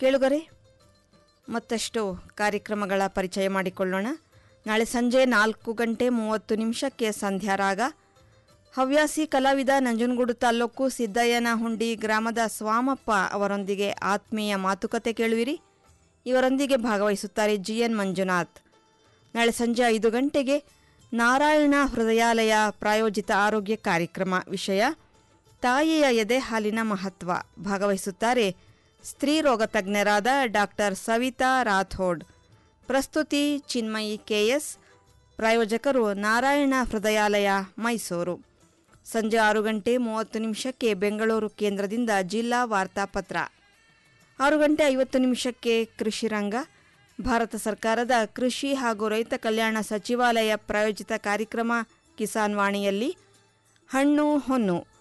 ಕೇಳುಗರೆ ಮತ್ತಷ್ಟು ಕಾರ್ಯಕ್ರಮಗಳ ಪರಿಚಯ ಮಾಡಿಕೊಳ್ಳೋಣ ನಾಳೆ ಸಂಜೆ ನಾಲ್ಕು ಗಂಟೆ ಮೂವತ್ತು ನಿಮಿಷಕ್ಕೆ ಸಂಧ್ಯಾರಾಗ ಹವ್ಯಾಸಿ ಕಲಾವಿದ ನಂಜನಗೂಡು ತಾಲ್ಲೂಕು ಸಿದ್ದಯ್ಯನಹುಂಡಿ ಗ್ರಾಮದ ಸ್ವಾಮಪ್ಪ ಅವರೊಂದಿಗೆ ಆತ್ಮೀಯ ಮಾತುಕತೆ ಕೇಳುವಿರಿ ಇವರೊಂದಿಗೆ ಭಾಗವಹಿಸುತ್ತಾರೆ ಜಿ ಎನ್ ಮಂಜುನಾಥ್ ನಾಳೆ ಸಂಜೆ ಐದು ಗಂಟೆಗೆ ನಾರಾಯಣ ಹೃದಯಾಲಯ ಪ್ರಾಯೋಜಿತ ಆರೋಗ್ಯ ಕಾರ್ಯಕ್ರಮ ವಿಷಯ ತಾಯಿಯ ಎದೆ ಹಾಲಿನ ಮಹತ್ವ ಭಾಗವಹಿಸುತ್ತಾರೆ ಸ್ತ್ರೀ ರೋಗ ತಜ್ಞರಾದ ಡಾಕ್ಟರ್ ಸವಿತಾ ರಾಥೋಡ್ ಪ್ರಸ್ತುತಿ ಚಿನ್ಮಯಿ ಕೆಎಸ್ ಪ್ರಾಯೋಜಕರು ನಾರಾಯಣ ಹೃದಯಾಲಯ ಮೈಸೂರು ಸಂಜೆ ಆರು ಗಂಟೆ ಮೂವತ್ತು ನಿಮಿಷಕ್ಕೆ ಬೆಂಗಳೂರು ಕೇಂದ್ರದಿಂದ ಜಿಲ್ಲಾ ವಾರ್ತಾಪತ್ರ ಆರು ಗಂಟೆ ಐವತ್ತು ನಿಮಿಷಕ್ಕೆ ಕೃಷಿ ರಂಗ ಭಾರತ ಸರ್ಕಾರದ ಕೃಷಿ ಹಾಗೂ ರೈತ ಕಲ್ಯಾಣ ಸಚಿವಾಲಯ ಪ್ರಾಯೋಜಿತ ಕಾರ್ಯಕ್ರಮ ಕಿಸಾನ್ ವಾಣಿಯಲ್ಲಿ ಹಣ್ಣು ಹೊನ್ನು